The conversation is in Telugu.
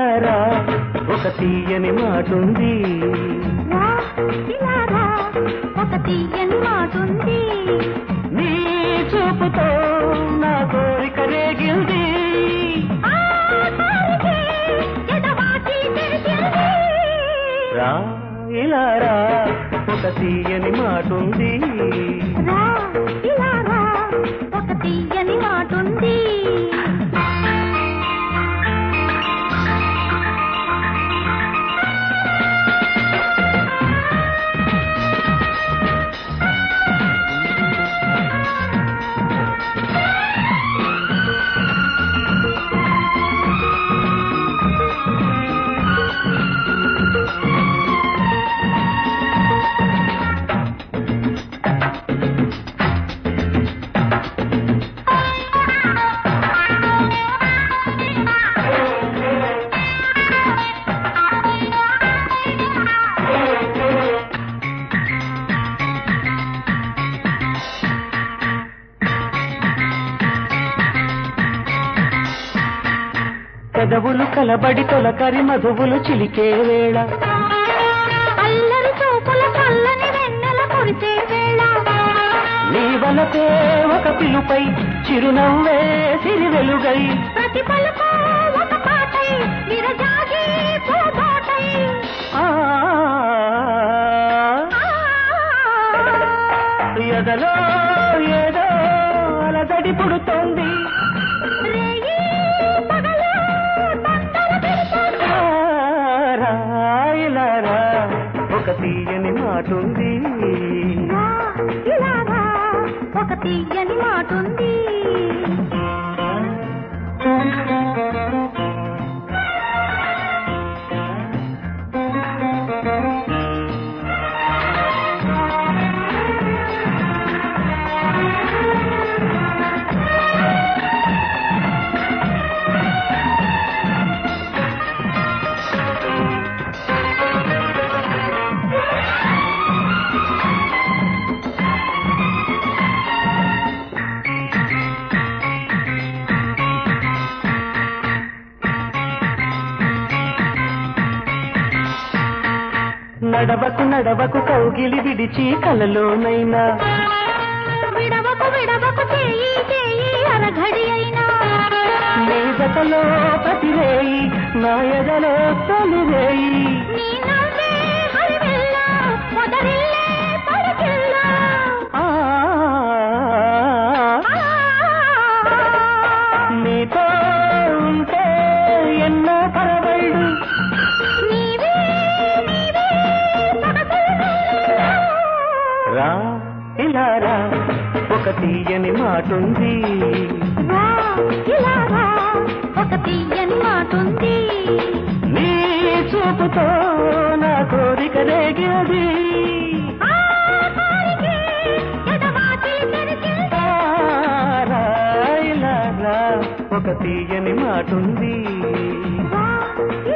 ఇలా రా ఒక తీయని మాటుంది రా, ఇలా రా, ఒక తీయని మాటుంది నీ చూపుతో నా కోరిక రేగింది ఆ తారికే ఎడబాటి తెరిచింది. రా ఇలా రా ఒక తీయని మాటుంది రా, ఇలా రా, ఒక తీయని మాటుంది పెదవులు కలబడి తొలకరి మధువులు చిలికే వేళ అల్లరి చూపుల చల్లని వెన్నెల కురిసే వేళ నీ వలపే ఒక పిలుపై చిరునవ్వే సిరి వెలుగై ప్రతి పలుకు ఒక పాటై విరజాగి పూదోటై ఆ ఎదలో ఏదో అలదడి పుడుతోంది రేయి పగలు తొందర పెడుతోంది. రా, ఇలా రా, ఒక తీయని మాటుంది రా, ఇలా రా, ఒక తీయని మాటుంది నడవకు నడవకు కౌగిలి విడిచి కలలోనైనా విడవకు విడవకు చేయి చేయి అరఘడి అయినా నీ జతలో ప్రతిరేయి నా ఎదలో తొలిరేయి నీ నవ్వే హరివెల్లా మొదరిల్లే పడకెల్లా ఆ, నీతో ఉంటే ఎన్నో పరవళ్ళు నీవే నీవే సొగసులు రా ఇలా రా ఒక తీయని మాటుంది రా ఇలా రా ఒక తీయని మాటుంది నీ చూపుతో నా కోరిక రేగినది ఆ తారికే ఎడబాటిలి తెరిచింది. ఆ, రా ఇలా రా ఒక తీయని మాటుంది రా